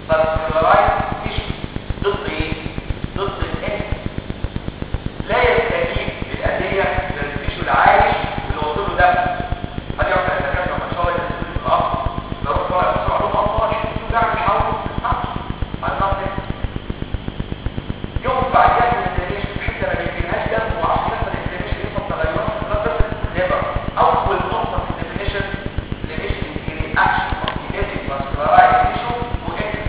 فاسكولارايز تيشو ضد ايه ضد الان لا يستجيب للادويه للتيشو العايش اللي وصل له دم هل يعرف الدكاتره ما شاء الله ينزلوا في الارض لو طلع بسرعه له اطفال يشوفوا جعل الحوض ما تسمعش على النقل يوم بعد ياكل الانفلاميشن في حته ما بيجيلهاش دم وعشان يحصل الانفلاميشن يحصل تغيرات في البلاد فيسل ليفر اول نقطه في الديفينيشن الانفلاميشن رياكشن اوف ديليفري فاسكولارايز تيشو وانت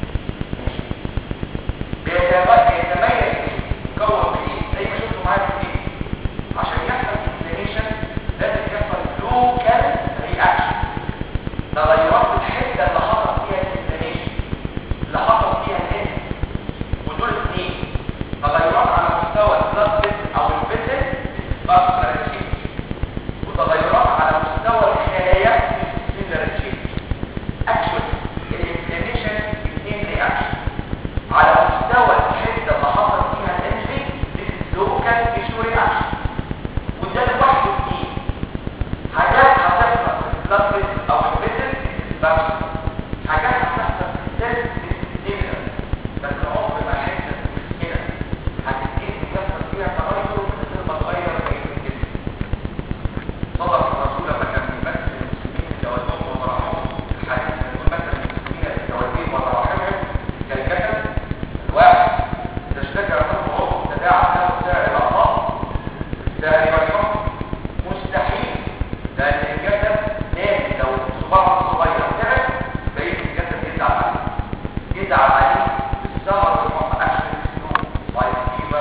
بيتميز يكون بايه زي ما شفتوا معايا في الفيديو عشان يحصل انفلاميشن لازم يحصل لوكال رياكشن تغيرات في الحته اللي حصل فيها الانفلاميشن اللي حصل فيها الانت ودول اثنين تغيرات على مستوى البلاد فيسل او الفيسل فاسكولار تشينج وتغيرات على مستوى الخلايا سيلر تشينج اكشولي الانفلاميشن اثنين رياكشن على مستوى الحته اللي حصل فيها الانجري this is local tissue reaction وده لوحده اثنين حاجات هتحصل في البلاد فيسل او الفيسل this is vascular حاجات هتحصل في السيل this is cellular بس عمر ما حته مش هنا هتبتدي يحصل فيها تغير من غير ما تغير بقيه الجسم صدق الرسول لما كان بيمثل المسلمين اللي ودوهم ومراحمهم الحديث اللي بيقول مثل المسلمين اللي ودوهم ومراحمهم كالجسد الواحد اذا اشتكى منه عضو تداعى له سائر الاعضاء سائر الجسم مستحيل لان الجسد لازم لو صباعه الصغير تعب بقيه الجسد يزعل عليه يزعل عليه بالسهر والحمى اكشن السلوك لايك فيبر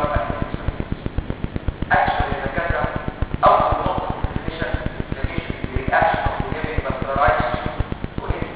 اكشن الدكاتره اول نقطه في الديفينيشن الانفلاميشن رياكشن اوف ديليفري فاسكولارايز وايه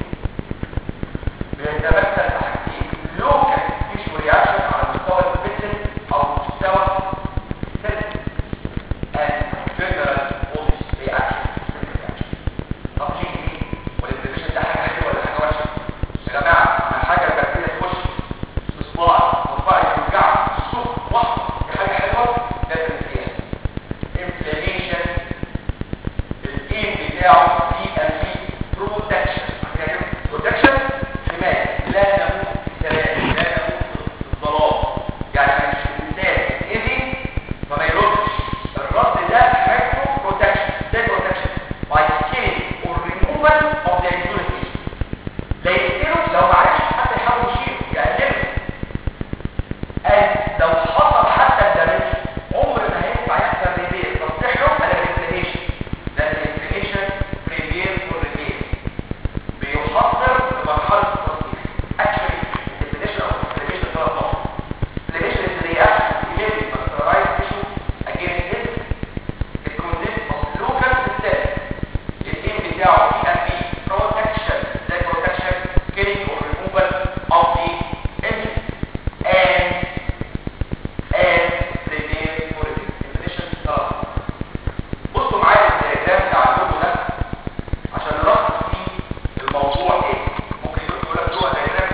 بيتمثل في حاجتين لوكال تيشو رياكشن على مستوى الفيسل او مستوى السيل and federal voltage reaction cell reaction طب ليه ليه والانفلاميشن ده حاجه حلوه ولا حاجه وحشه يا جماعه انا حاجه البكتيريا تخش في صباعي وصباعي يوجعني السخن واحده دي حاجه حلوه لازم فيها inflammation الايم بتاعه في الفي بروتكشن بروتكشن حمايه لا نموت في سلام لا نموت في الظلام يعني مش الانسان يتاذي فما يردش الرد ده حمايته بروتكشن ازاي بروتكشن by killing or removal of the immunity لا يقتله لو معرفش حتى يحاول يشيله يقلله and لو حصل حتى الدمج عمر ما هينفع يحصل ريبير تصليح له على الانفلاميشن لان الانفلاميشن ريبير فور ريبير بيحصر في مرحله التصليح actually definition of inflammation ثلاث نقط inflammation is the reaction of behaving vascularized tissue against it it consists of local cells الايم بتاعه في ان بي protection زي protection killing or removal of the injury and and prepare for the definition ثلاثة بصوا معايا الدياجرام بتاع اللوجو ده عشان نلخص فيه الموضوع ايه ممكن يقول لك جوه دياجرام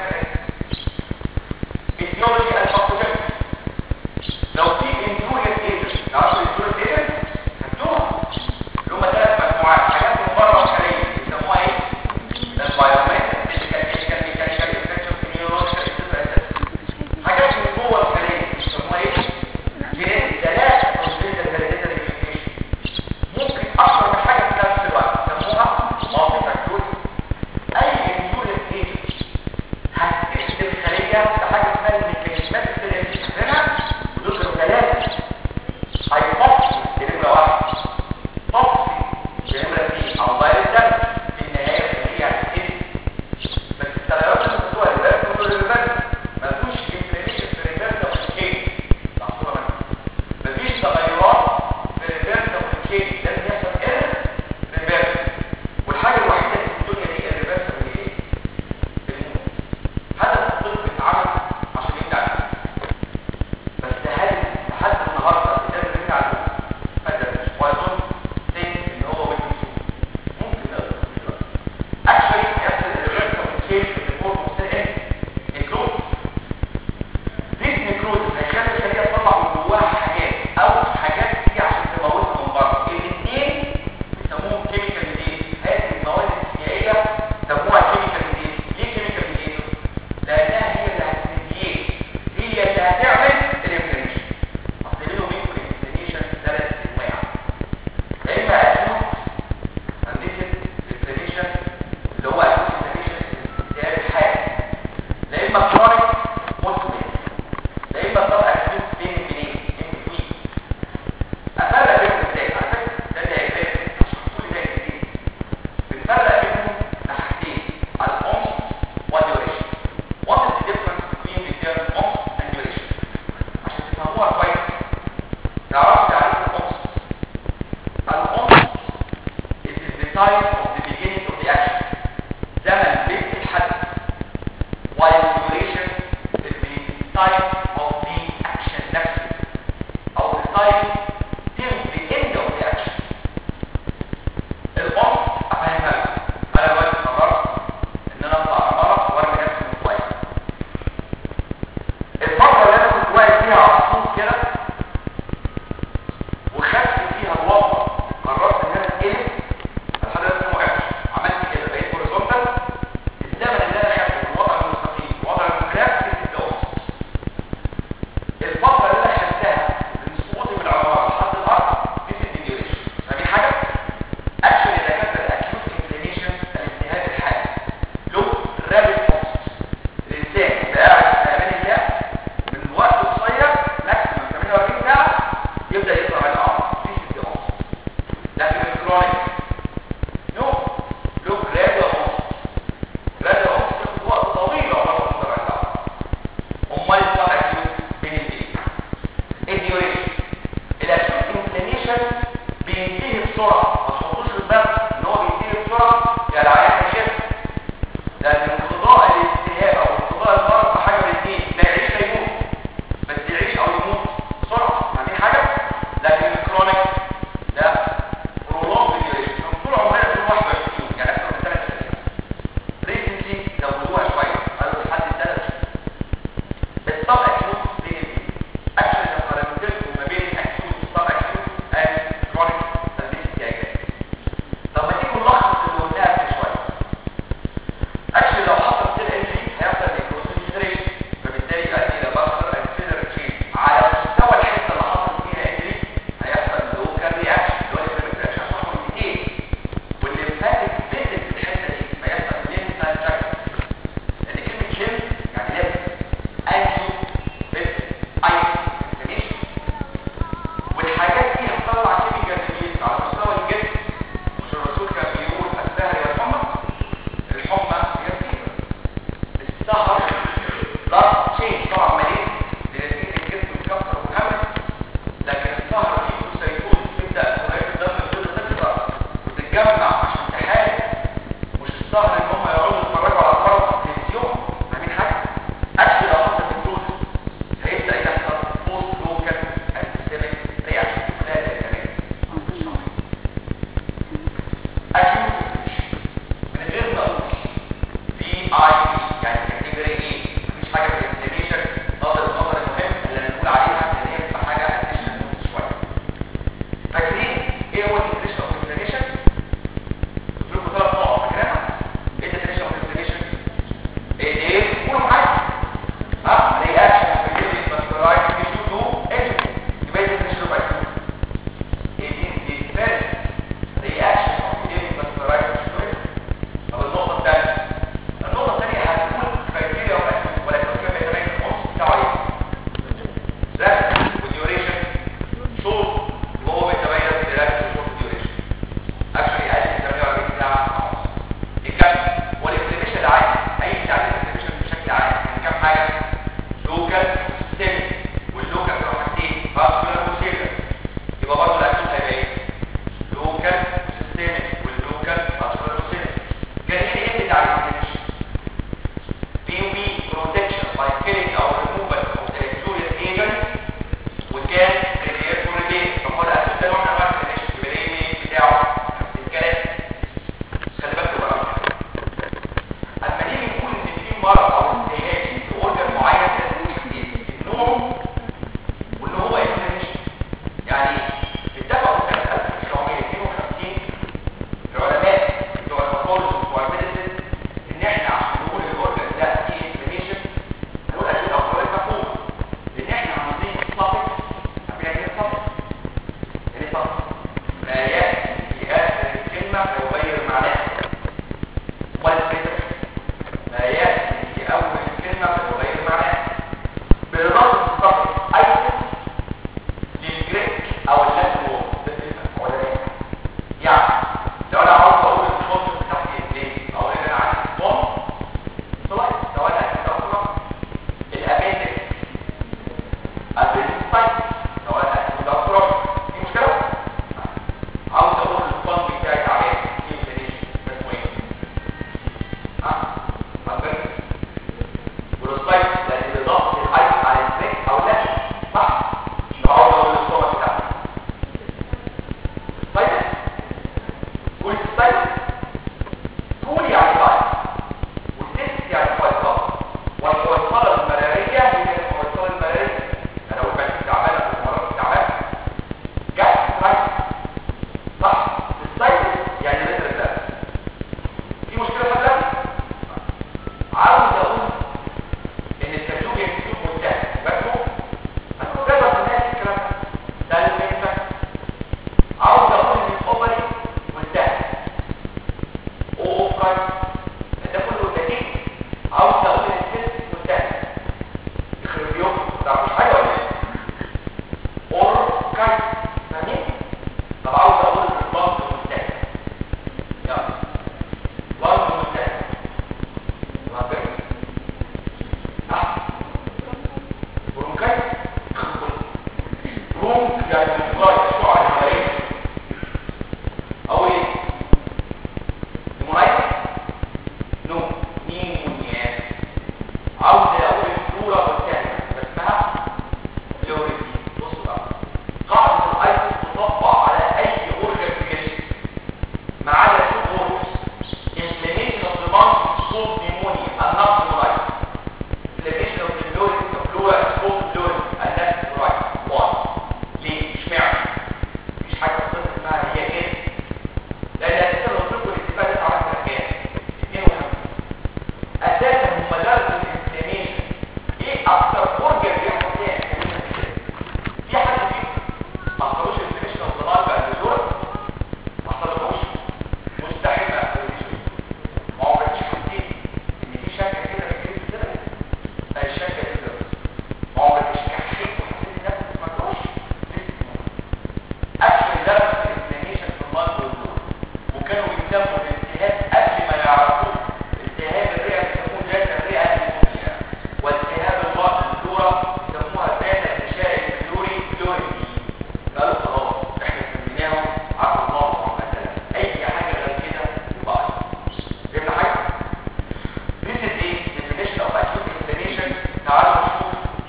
etiology and pathogenesis لو في injurious agent تعرفوا injurious agent هتدوها اللي هم ثلاث مجموعات حاجات من بره الخليه بيسموها ايه environment physical chemical mechanical infectious immunological etc etc حاجات من جوه الخليه بيسموها ايه جينيتك ثلاثه congenital hereditary mutation ممكن اكتر من حاجه في نفس الوقت يسموها multi factorial اي injurious agent هتقتل الخليه بحاجه اسمها الميكانيزمات السريه اللي فاكرينها ودول كانوا ثلاثه هيطفي بنمره واحد طفي بنمره اثنين او دايركت دامج في النهايه الخليه هتتقتل بس التغيرات اللي بتوع الريفرس دول الريفرس ملوش انفلاميشن في الريفرس او الكيس لاحظوها بس مفيش تغيرات في الريفرس او الكيس لازم يحصل ايرور ريفرس والحاجه الوحيده اللي في الدنيا دي الريفرس هي ايه؟ الموت هدف الطب اتعمل عشان يمنع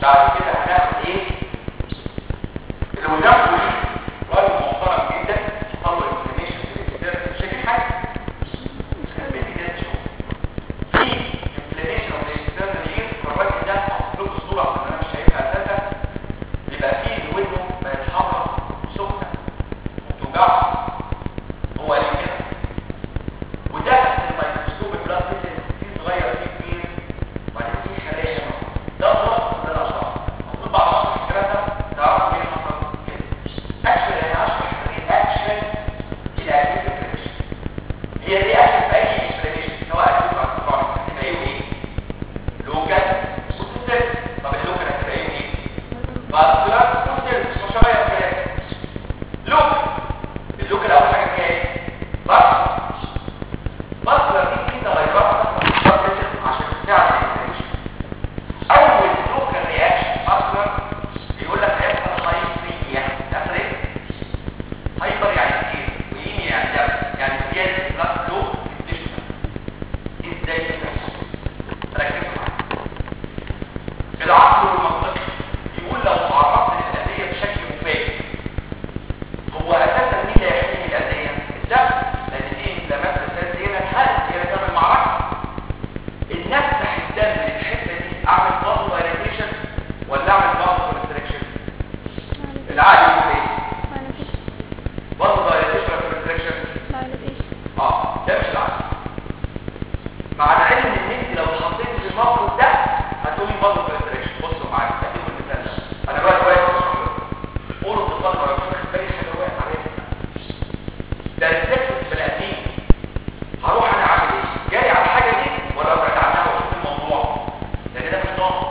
بعد كده هناخد ايه اللي قدامكم دي راجل محترم جدا حصل له انفلاميشن في الاكسترنال شايفين حاجه خليني كده تشوف في انفلاميشن اوف الاكسترنال اير فالراجل ده حاطط له صوره عشان انا مش شايفها اساسا بيبقى فيه ودنه بقت حمراء سخنه وبتوجعه هو قال لي كده وده تحت الميكروسكوب البلاد فيسل في صغير في كبير وبعدين في خلايا ده ضغط ده الاشخاص المفروض بعد اشرح الكلام ده تعرفوا ايه اللي حصل كده اكشن انا هشرح الرياكشن الى الانفلاميشن هي الرياكشن في اي انفلاميشن سواء اكيد او كرونيك هتبقى ايه وايه لوكال وسيستم طب اللوكال هتبقى ايه وايه فاسكولار وسيستم مش هغير كلام لوكال اللوكال اول حاجه فيها ايه بس مصدر دي في تغيرات مصدر اسم عشان تساعد الانفلاميشن اول لوكال رياكشن مصدر بيقول لك هيحصل هايبريميا يحصل ايه هايبر يعني كتير ويمي يعني دم يعني زياده بلاد فلو في الجسم ازاي بتحصل ركزوا معايا العقل والمنطق يقول لو تعرضت للاذيه بشكل مفاجئ هو اساسا مين اللي هيحميني الاذيه الدم لان دي انفلامات الاساس دي هنا الحرق هي اللي تعمل معركه ان افتح الدم للحته دي اعمل بازو دايليتيشن ولا اعمل بازو كونستريكشن العقل يقول ايه بازو دايليتيشن ولا كونستريكشن اه ده مش العقل مع العلم ان انت لو اتحطيت في الموقف ده هتقولي بازو كونستريكشن بصوا معايا اديكم المثال ده انا دلوقتي واقف بشرح لكم قولوا اتصال ولا مش واخد بالي حاجه واقف عليها ده ريفلكس البني ادمين هروح انا اعمل ايه جاري على الحاجه دي ولا ابعد عنها واشوف الموضوع لان ده مش ضامن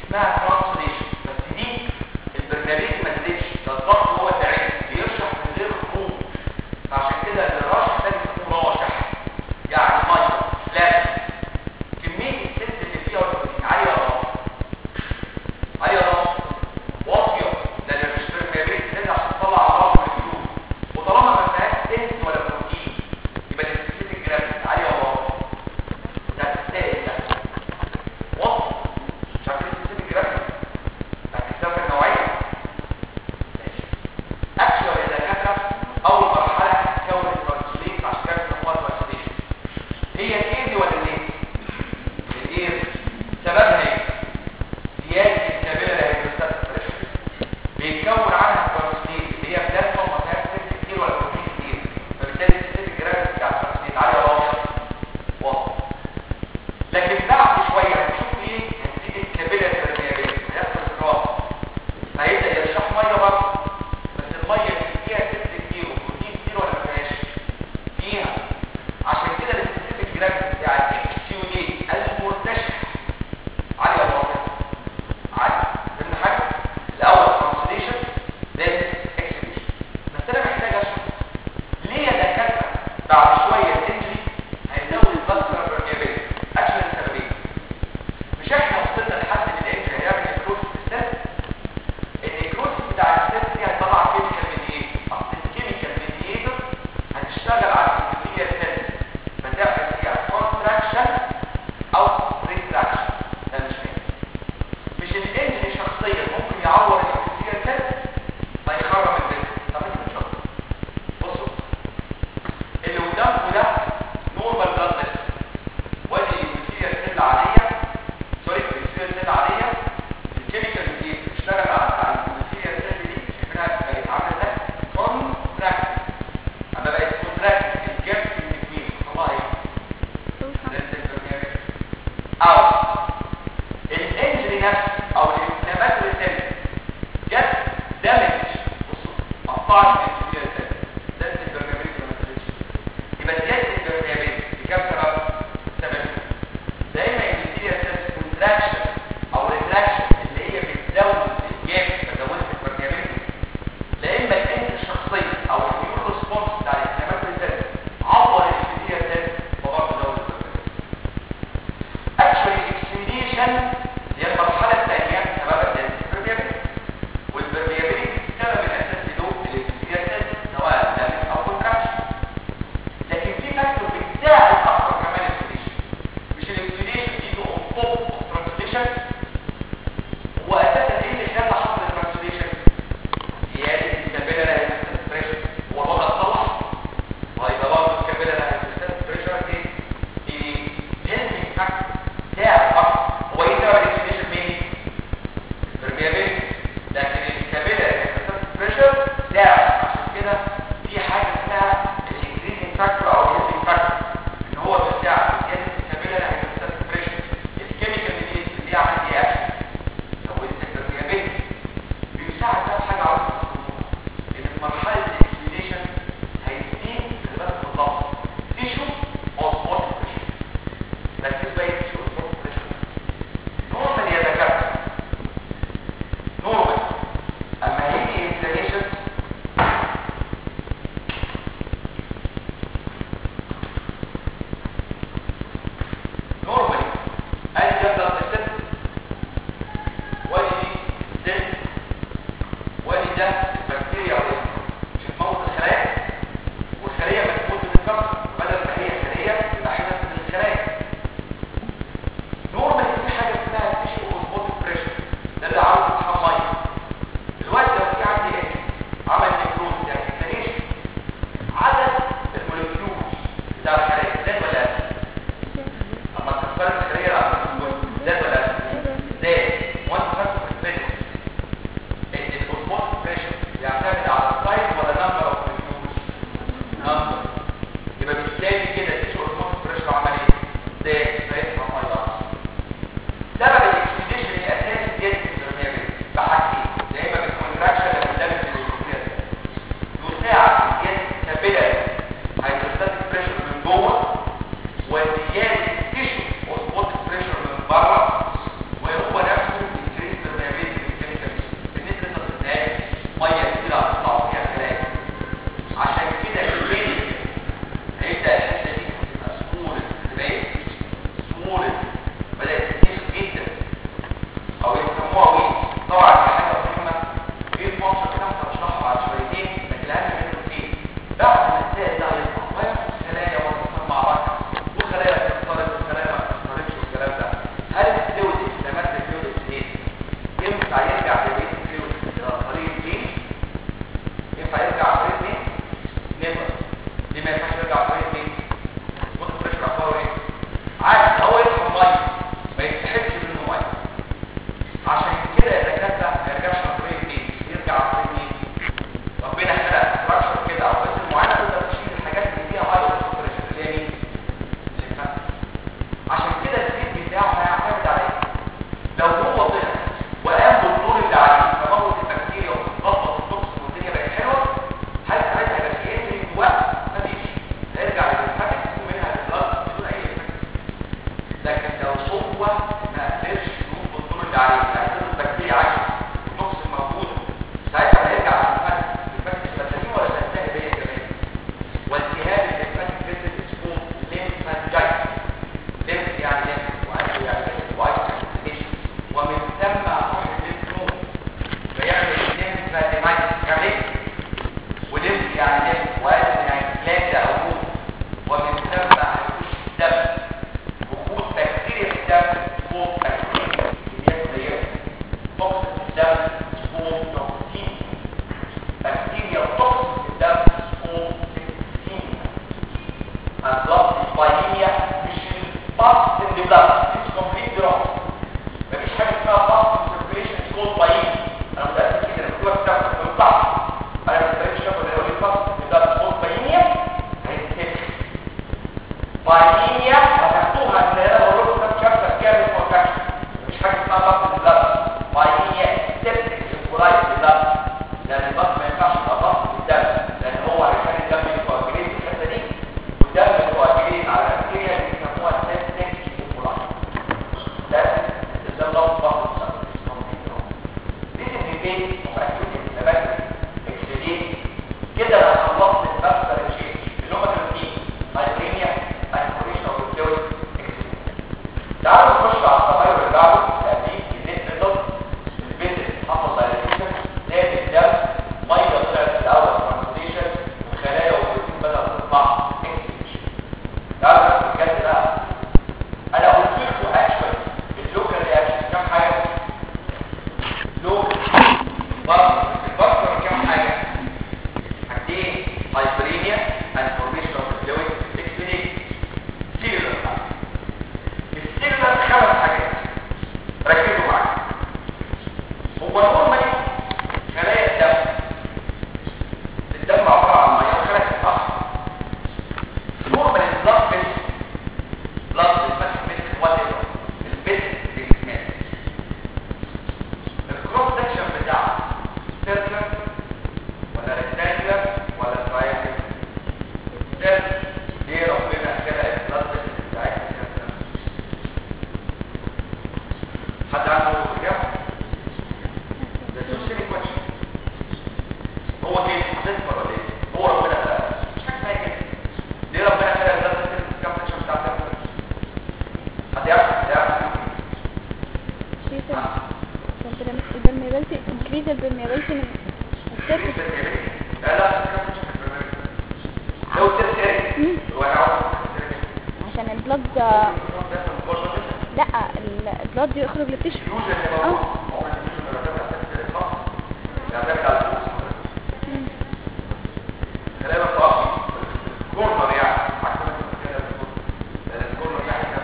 اسمها ترانسليشن بس دي البرنابيلتي ما زادتش ده الضغط هو تعب بيرشح من غير خروج فعشان كده الرشح ده بيسموه راشح يعني ميه فلاش كميه السد اللي فيها والبروتين عاليه ولا واطيه عاليه ولا واطيه واطيه ده اللي مش برنابيلتي زاد عشان تطلع الرش والفلوس وطالما ما فيهاش سد ولا بروتين يبقى السبيسيفيك جرافيتي عاليه ولا واطيه ده السائل ده واطي مش عارفين السبيسيفيك جرافيتي هتكتبها في النوعيه اكشوال يا دكاتره اول مرحله هتكون الترانسليت عشان كده بيسموها ترانسليشن هي الايزي ولا الايزي الايزي سببها ايه زياده الكابيلاري هيدروستاتيك بريشر بيتكون عنها الترانسليت اللي هي بلازما ما فيهاش سيل كتير ولا بروتين كتير فبالتالي السبيسيفيك جرافيتي بتاع الترانسليت عاليه ولا واطيه واطيه لكن بعد شويه هنشوف ايه هتزيد الكابيلاري برميابيلتي هيحصل انقراض هيبدا يرشح ميه برضه بس الميه اللي فيها سد كتير وبروتين كتير ولا ما فيهاش فيها عشان كده السبيسيفيك جرافيتي بتاع الاكس كيو دي المرتشح عاليه ولا واطيه عاليه فهمنا حاجه الاول ترانسليشن then اكسبيشن بس انا محتاج اشرح ليه يا دكاتره بعد شويه الانجري هيزود الفاسكولار برميابيلتي اكشن السببين مش احنا وصلنا لحد ان الانجري هيعمل نيكروسيس في السيل النيكروسيس بتاع السيل دي هتطلع كيميكال ميديتور اصل الكيميكال ميديتور هتشتغل على الابيثيليال سيل فتعمل فيها كونتراكشن او ريتراكشن ده مش فاهم مش الانجري شخصيا ممكن يعور الابيثيليال سيل فيخرب الجسم طب انت مش شاطر بصوا اللي قدامكم ده نورمال بلاد فيسل وادي الابيثيليال سيل عاديه سوري الابيثيليال سيل عاديه الكيميكال دي بتشتغل على على الابيثيليال سيل دي شايفينها بقت عامله ازاي كونتراكت اما بقت كونتراكت الجاب اللي فيه حصلها ايه؟ لازم برميابيلتي او الانجري نفسه او الانفلاماتوري سيل جت دامج بصوا قطعت الابيثيليال سيل لازم برميابيلتي ما تزيدش يبقى زياده البرميابيلتي بكام سبب؟ سببين لا اما الابيثيليال سيل كونتراكشن او ريتراكشن اللي هي بتزود الجاب فزودت البرميابيلتي لا اما الانجري الشخصيه او الاميون ريسبونس بتاع الانفلاماتوري سيل عور الابيثيليال سيل فبرضه زود البرميابيلتي اكشولي اكسيديشن هي المرحله الثانيه يعني يعني البكتيريا عايشه التوكسين موجوده ساعتها هيرجع للفك الفك البكتيريا ولا تنتهي بيا كمان والتهاب الليمفاتيك فيسل اسمه ليمفانجايتس ليمف يعني ليمف وعنده يعني وايت كونستيبيشن ومن ثم اروح الليمف نود فيعمل ليمفاديمايتس يعني ايه وليمف يعني ليمف وادم يعني كلاكه او موت ومن ثم هيخش الدم وجود بكتيريا في الدم اسمه بكتيريا كميات قليله توكسين في الدم اسمه توكسين بكتيريا توكسين في الدم اسمه سيبسين البلاد الفايلينيا مش الباس ان بلاد اتس كومبليت رونج مفيش حاجه اسمها باس سيركيليشن كود بايلينيا انا متاكد كده لما تكتبها في كتاب ما ينفعش انا ما بستخدمش شكل اللي يقول لي باس ان بلاد كود بايلينيا هيتكتب بايلينيا هتاخدوها ان انا بقول لكم كتاب شابتر كامل كونتاكشن مفيش حاجه اسمها باس ان بلاد بايلينيا سيبتك سيمبولايز بلاد لان الباس ما ينفعش يبقى باس في الدم لان هو هيخلي الدم يكواجريت في الحته دي والدم يكواجريت على بكتيريا اللي بيسموها سيبتك سيمبولايز ده ده لفظ باس This is the base of acute inflammatory exudate كده انا خلصت الباستر تشينج اللي هم كانوا فيه هايبرينيا هايبريشن اوف الفلويد تعالوا نخش على الصغير اللي بعده تأديب الزيت ريدل البيت حصل دايليشن زاد الدم ميه طلعت في الاول ترانسليشن وخلايا والبروتين بدأت تطلع اكسبشن تعالوا ناخد الجد بقى انا قلت لكم اكشوالي اللوكال رياكشن كام حاجه لوكال بارك البارك كام حاجه حاجتين هايبرينيا and formation of the fluid exudate سيلولر السيلولر خمس حاجات ركزوا معايا هو نورمالي خلايا الدم الدم عباره عن ميه وخلايا بتتاثر نورمالي البلاد فيسل بلاد lymphatic vessel whatever الفيسل اللي الكروس سكشن بتاعه سيركل ولا ريكتانجلر ولا تراينجل سيركل ليه ربنا كده البلاد فيسل بتاعتنا سيركل حد عنده اجابه ده سوسيلي كويشن هو كده حضرتك ولا ايه هو ربنا خلقها مش حاجه اسمها كده ليه ربنا خلق البلاد فيسل كام سكشن بتاع سيركل حد يعرف حد يعرف البرميابيلتي increase البرميابيلتي من السيرفس لا لا لو ترسل هو يعرف عشان البلد لا البلد يخرج للتشو الفيوجن اللي موجود هو الفيوجن اللي بيعتمد على تأثير الخاص بيعتمد على الفلوس خلينا نتوقف كورنر يعني عكس ما كنت كده لان الكورنر يعني كده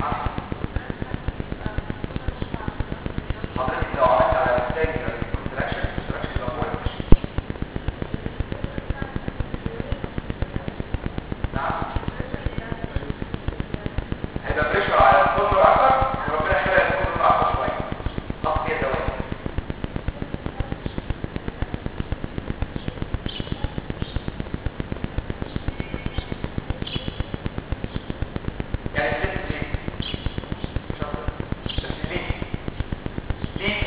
حضرتك لو عملت على الثاني كونتراكشن كونتراكشن يبقى هو نعم هيبقى بريشر على الكورنر اكتر وربنا خلق الكورنر اكتر شويه ضغط كده دوائي يعني الست ليه شاطر بس ليه ليه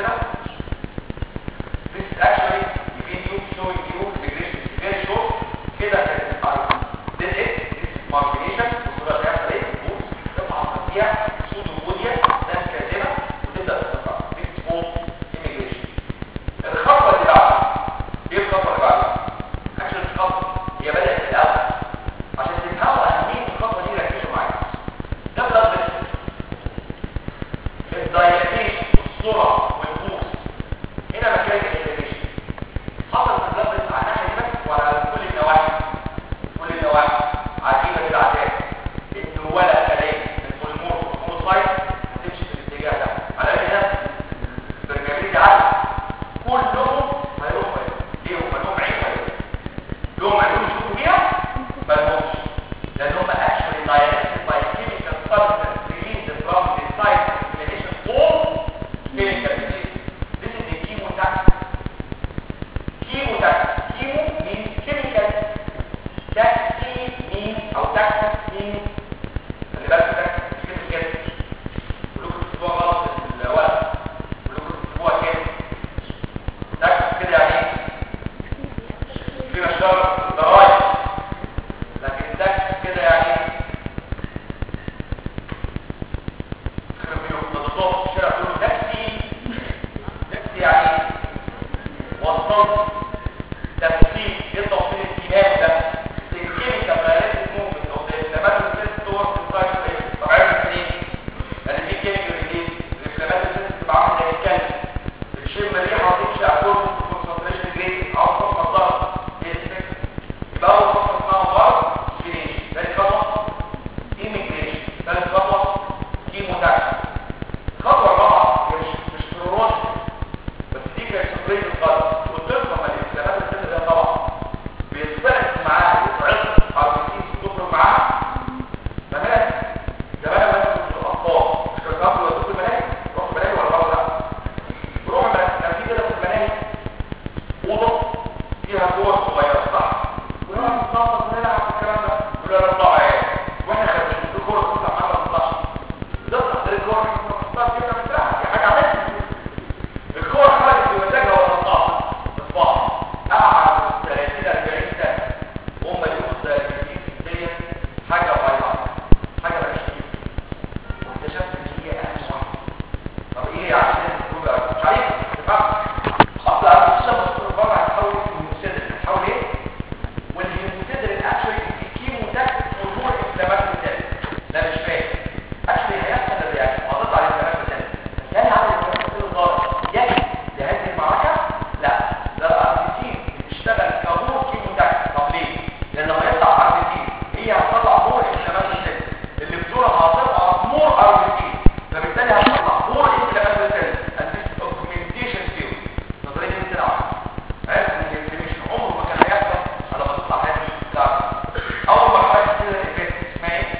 كده This is actually a video showing you immigration is very short كده كده This is this is margination والصورة هيحصل ايه؟ بص قطعة خفية سودوبوديا ناس كاذبة وتبدأ تتفرع This is called immigration الخطوة اللي بعدها ايه الخطوة اللي بعدها؟ actually مش خطوة هي بدأت في الأول عشان تفهموا أهمية الخطوة دي ركزوا معايا ده بلاد بريشر الدايلاتيشن والسرعة والبوس هنا مكان الانيميشن حصل في البلاد بريشر على الناحية دي بس وعلى كل النواحي كل النواحي عجيبة الأعداد إن ولا خلايا البوليمور والموسايت هتمشي في الاتجاه ده على أي ناس البرجاميل دي عدد كلهم هيروحوا ليه هم لهم عين هيروحوا لهم عيون يشوفوا بيها ما لهمش لان هم actually directed by chemical substance released from the site of inflammation or chemical release. This is the chemotaxis. Chemotaxis. Chemo means chemical. Taxi means او taxis means خلي بالك taxis مش كده كده كلكم بتكتبوها غلط في الورق كلكم بتكتبوها كده taxis كده يعني ايه؟ في مشترك ضرائب لكن التاكس كده يعني خربينه بالضبط الشارع كله تاكسي تاكسي يعني وصلت تفصيل ايه توصيل الكيماوي ده الكيميكال ريليتد موفمنت او ذا انفلاماتوري سيستم تورد السايت طب عرفت منين؟ لان في كيميكال ريليز الانفلاماتوري سيستم تبقى عامله زي الكلب بتشم ريحه وتمشي على كل كونسنتريشن جريد او تصفى الضغط ايه الفكره؟ يبقى اول خطوه اسمها ضغط سبيريشن ثاني خطوه ايميجريشن ثالث خطوه كيموتاكسي الخطوه الرابعه هي مش مش بروروجن بس دي كانت سبريت القلب وتفهم الانفلامات السن ده طبعا بيتفرق معاه يتعرض ار بي سي تخرج معاه مهام زمان ما كنت الاطفال مش كانوا بياخدوا يودوكوا الملاهي روحوا الملاهي ولا بره لا روحوا الملاهي كان في كده في الملاهي اوضه فيها كور صغيره صح ونقعد نتنطط ونلعب والكلام ده يقولوا يلا اطلعوا عيال واحنا خارجين في كوره تطلع معانا ما تطلعش تطلع غير الكوره ما تطلعش كده بتلعب دي حاجه عملت الكوره خرجت بمزاجها ولا تطلع تطلع قعد 30 40 سنه وهم يقولوا ده دي حاجه بايظه حاجه مالهاش قيمه واكتشفت ان هي اهم واحده طب ايه عشان تقول مش عارف تفهم اصل الشخص مسؤول بره هتحول للمسدر هتحول ايه والهيموسيدر اكشولي الكيموتاكس والمور انفلاماتوري سيل لا مش فاهم اكشولي هيحصل الرياكشن هتطلع الانفلاماتوري سيل بس يعني عامل الانفلاماتوري سيل ضارب يجب لهذه المعركه لا ده الاربيتين بتشتغل كمور كيموتاكس طب ليه؟ لان لما يطلع اربيتين هي هتطلع مور انفلاماتوري سيل اللي بدورها هتطلع مور اربيتين فبالتالي هتطلع مور انفلاماتوري سيل and this is augmentation theory نظريه مثل واحد عرفت ان الانفلاميشن عمره ما كان هيحصل على ما تطلع هذه الكارت اول مرحله كده الايفكت اسمها ايه؟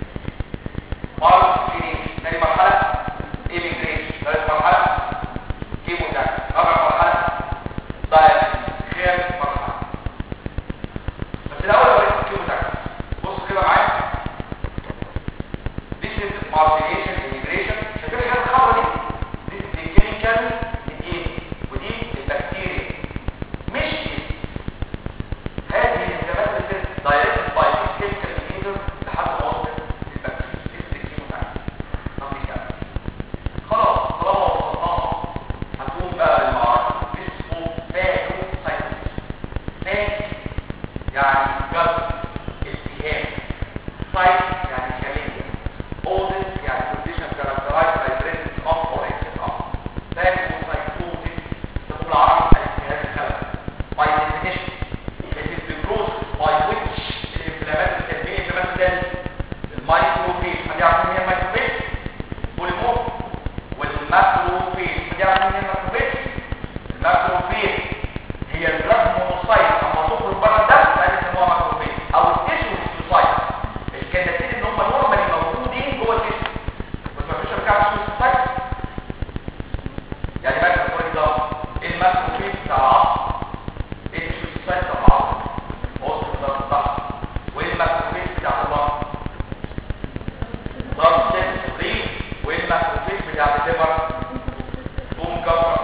ماركتينيشن ثاني مرحله ايميجريشن ثالث مرحله كيموتاكس رابع مرحله دايت خامس مرحله بس الاول اوريكم الكيموتاكس بصوا كده معايا This is margination, immigration. شايفين الحاجات الخضراء دي؟ This is the chemical mediated ودي البكتيريا. مش هذه الانزيمات اللي directed by this chemical mediator لحد ما وصلت للبكتيريا. This is the chemotaxis. طب نكمل. خلاص طالما وصلناها هتقوم بقى للمعركة. This is called phagocytosis. Phag يعني جذر التهام. Cyte يعني خلية. Oldest يعني condition characterized by presence of or excess of. Phagocytosis تقول عرض الالتهاب الخلق. By definition, it is the process by which the inflammatory cell, the inflammatory cell, المايكروفيج، حد يعرف مين هي المايكروفيج؟ بوليمور. والماكروفيج، حد يعرف مين هي الماكروفيج؟ الماكروفيج هي البلاد مونوسايت اما تخرج بره الدم فهي يسموها ماكروفيج او التيشو هيستوسايت الكناتين ان هم نورمالي موجودين جوه التيشو بس ما فيش بتاع هيستوسايت يعني مثلا فور اكزامبل ايه الماكروفيج بتاع العصب ايه التيشو هيستوسايت بتاع العصب وسط الضغط الضغط وايه الماكروفيج بتاع الضغط ضغط سيل ريد وايه الماكروفيج بتاع الليفر بوم كفر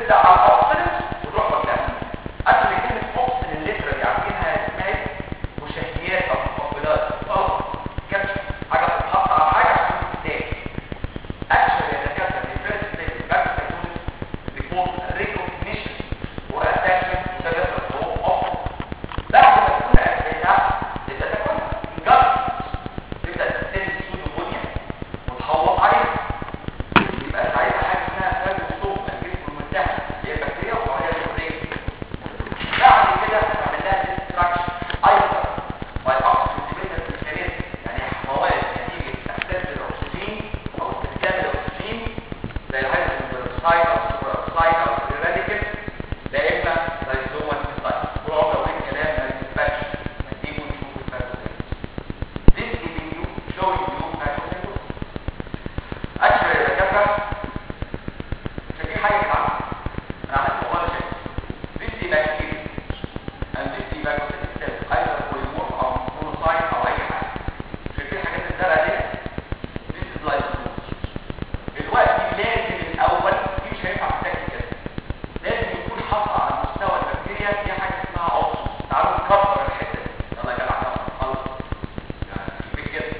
تبدا على الاوكسجين وتروح قدام اصل كلمه اوكسجين الليتر دي عارفينها اسمها ايه مشهيات او مقبلات اه كبش حاجه بتتحط على حاجه عشان تتاكل actually the data the first step in back psychosis before recognition or attachment to the letter of بعد ما تكون أسئلة تبدأ تاكلها تجرب تبدأ تبتدي السودومونيا وتحوط عليها يبقى ساعتها حاجة اسمها فاج وصوب الجسم الملتهب هي البكتيريا وهي البروتين بعد كده نعمل لها ديستراكشن ايضا باي اوكسجين ديبندنت ميكانيزم يعني مواد نتيجة احساس الاكسجين او استخدام الاكسجين زي الهيدروجين بيروكسيد او السوبر اوكسيد او الراديكال لا اما لايزوما انسايد ولو لو الكلام ما يثبتش هتيجوا نشوف الفاجوسيتوس This giving you showing you phagocytosis actually يا دكاتره مش في حاجه كده انا عملت والله شيء This is bacteria and this is phagocytic cells either polymorph او monocyte او اي حاجه شايفين الحاجات الزرقاء دي This is lysosomes دلوقتي لازم الاول دي مش هينفع تتاكل كده لازم يكون حصل على مستوى البكتيريا في حاجه اسمها اوكسوس تعالوا نكبر الحته دي يلا يا جماعه كبر خلاص يعني في كده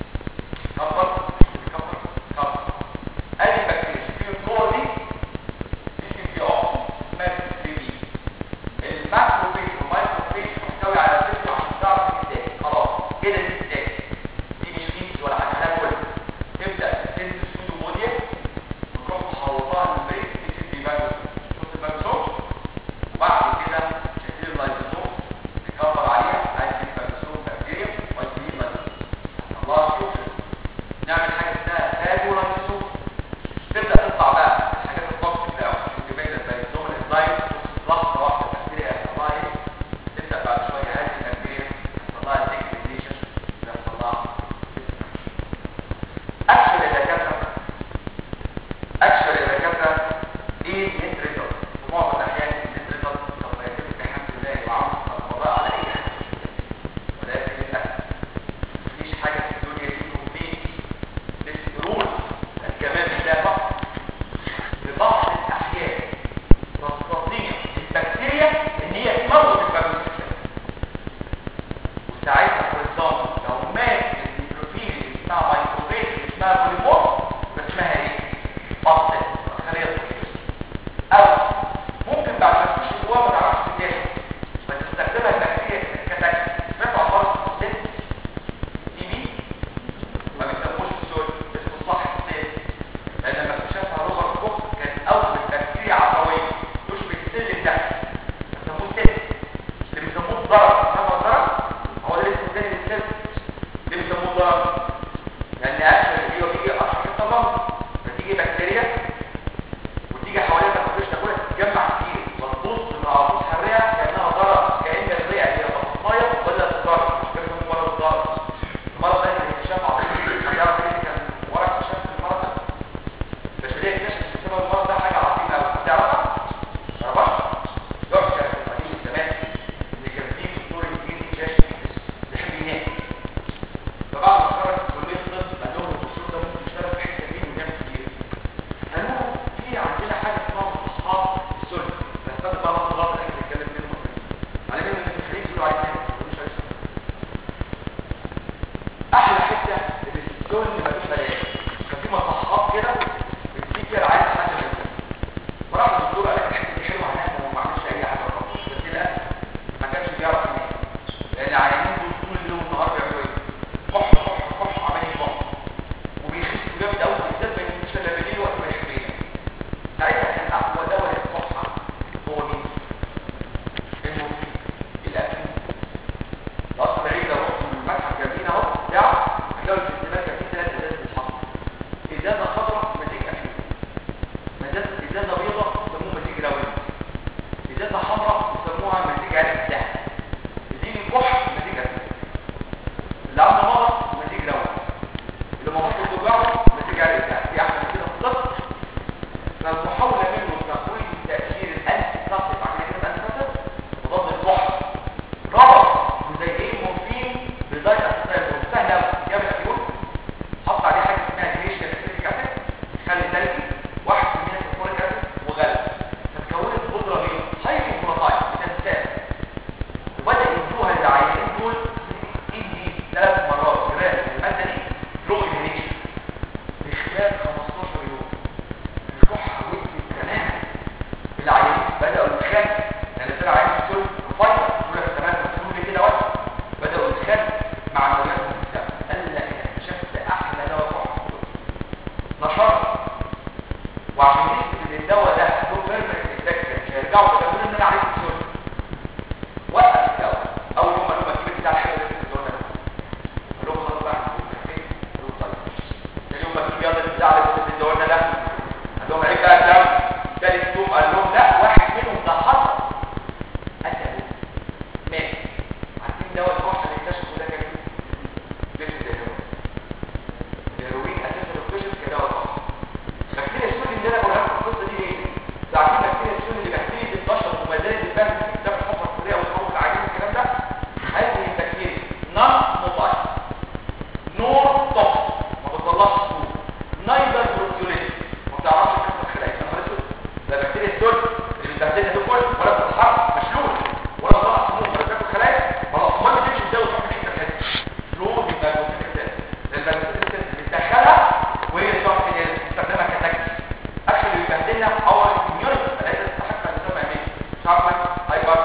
كبر كبر كبر ادي البكتيريا في الجوه دي دي في اوكسوس اسمها 3 بي الماكروفيج والمايكروفيج محتوي على سيستم عشان تعرف تتاكل خلاص كده دي تتاكل دي مش فيس ولا حاجه لا كله تبدا تنزل سودومونيا وتروح محوطاها الممبرين دي دي باجوس شفت الباجوسوم وبعد كده شايفين اللايزوسوم نكبر عليها ادي الباجوسوم بكتيريا وادي اللايزوسوم الله شوف نعمل حاجه اسمها فاجولايزوسوم تبدا تطلع بقى الحاجات التوكسيك بقى شوف كده زي الزوم الاسلايد لحظه واحده البكتيريا يحصل لها ايه تبدا بعد شويه هذه البكتيريا يحصل لها ديجريديشن يحصل لها اكشن يا دكاتره اكشن يا دكاتره ايه النت ريزلت في معظم الاحيان النت ريزلت سوف يتم بحمد الله وعون القضاء على اي حاجه ولكن للاسف مفيش حاجه في الدنيا دي كومبليت this rules الكمال لله فقط ببعض الاحيان تستطيع البكتيريا ان هي تموت الفاجوسيتوس وساعتها فور اكزامبل لو مات النيوكليوفيل اللي اسمها مايكروفيج اللي اسمها بوليمورف يبقى اسمها ايه؟ فاصل خليه طبيعيه او ممكن يتخانق لان طلع عين السول رفيع يقول لك تمام مسؤول كده وقت بداوا يتخانقوا معنوياتهم بسبب قال لك اكتشفت احلى دواء في نشاط وعشان يثبت ان الدواء ده له بيرفكت افكت مش هيرجعوا يقولوا ان انا عايز السول وقف الدواء اول يوم قالوا ما تجيب بتاع الحاجه اللي في الدواء ده قال لهم خلاص بقى فين قالوا طيب تاني يوم ما تجيب يلا البتاع اللي في الدواء ده قال لهم عيب بقى الكلام ثالث يوم قال لهم لا واحد منهم ده حصل قتلوا مات عارفين دواء الكحه اللي اكتشفوا ده كان بيشو الهيروين الهيروين اساسا اكتشف كدواء كحه بكتيريا السول اللي انا بقولها لكم القصه دي ايه؟ عارفين بكتيريا السول اللي بكتيريا البشر وما زالت بتبان في كتاب الحفره الكليه والحروب العجيب والكلام ده هذه البكتيريا نون موبايل نور توكس ما بتطلعش سموم نايدر بروتيوليت ما بتعرفش تكسر خلايا يا نهار اسود ده بكتيريا السول اللي بتبهدلنا دول كل ولا بتتحرك مشلول ولا بتطلع سموم ولا بتاكل خلايا خلاص امال بتمشي ازاي وتروح من حته لحته فلو يبقى البكتيريا البكتيريا بتدخلها وهي اللي تقعد تستخدمها كتاكسي اكشن اللي بيبهدلنا اور اميونيتي فلازم تستحق ان تسمى ايه شعبا هايبر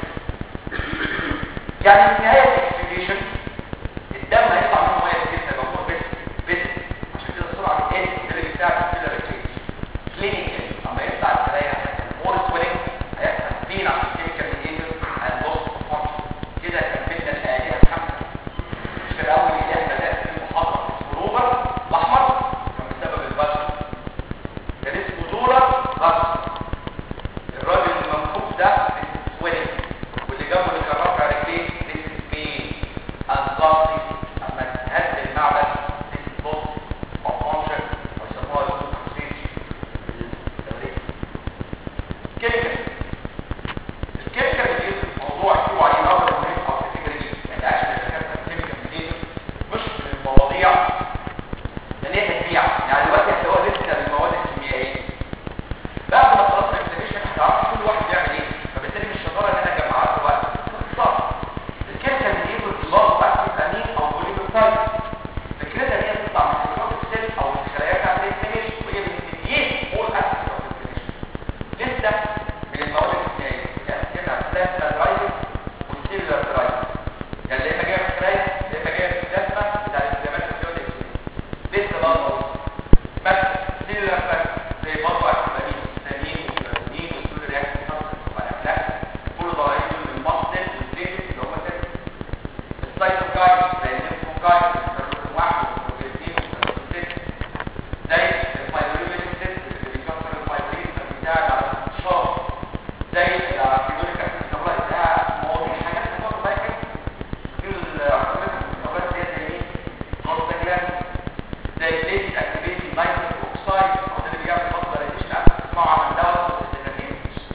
يعني في نهايه الاكسبيديشن الدم هيطلع منه ميه كتير هيبقى مور بس بس عشان كده السرعه بتقل ده اللي بيساعد في السيلر ريكريت كلينيكال اما يطلع الخلايا هيحصل مور سويلنج هيحصل بين عشان كيميكال بيهيفير اند لوس اوف فانكشن كده كملنا الالهه الخمسه مش الاول اللي احنا بدات في المحاضره اسمه روبر الاحمر كان بسبب البشر كان اسمه دولار غصب الراجل المنفوخ ده اسمه سويلنج واللي جنبه اللي كررت على رجليه this is pain anxiety اما تهد المعدن this is loss of function او يسموها leukocytes الدورية كيميكال الكيميكال اللي موضوع يكتبوا عليه نظر مهم او كاتيجوري يعني عشان الدكاتره الكيميكال اللي مش من المواضيع ده ليها تبيع يعني دلوقتي هتلاقوها لسه بالمواد الكيميائيه بعد ما خلصنا الاكزاميشن هتعرفوا كل واحد بيعمل ايه فبالتالي مش شطاره ان انا اجمعها بقى باختصار الكيميكال بيجيبوا البلاط بتاع الامين او بوليبيبتايد فكرتها ان هي تطلع من الهيماتيك سيل او من الخلايا بتاعت الانفلاميشن وهي بتديت اول اسبكت اوف الانفلاميشن لسه من المواد الكيميائيه يعني كده بلازما درايفنج والسيلولار درايفنج يعني يا اما جايه من الخلايا يا اما جايه من البلازما بتاع الانفلامات الفيوليك لسه بقى موجود مثلا سيلولار فاكتور زي برضه اكتيفامين والسامين والكلامين والسول رياكتيف سبستنس والافلاكس كل ضرائب من المصدر والبليتس اللي هم سيل السايتوكاين زي الليمفوكاين والانترلوكين واحد والبروتين والسيل زي الفايبريوليتيك سيل اللي بيكسر الفايبرين فبيساعد على الانتشار زي الاركيدونيك اسيد كابلايت ده مواضيع حاجات بتاخد بالك في الاركيدونيك كابلايت دي زي ايه؟ بروستاجلاند زي البيت اكتيفيتي نايتريك اوكسايد او ده اللي بيعمل فاسكولاريزيشن قبل تسمعوا عن دواء اسمه السيلانين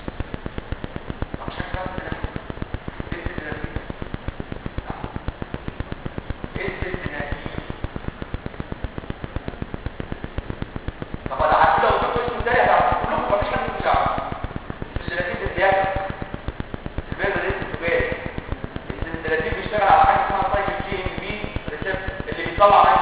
مش عارف السيلانين ايه السيلانين ايه السيلانين طب انا عارف لو قلت اسمه ازاي هتعرفوا كلكم مفيش حد مش يعرف السيلانين بالزياده البيضه دي التجاري السيلانين بيشتغل على حاجه اسمها سايكل جي ام بي ريسبتور اللي بيطلع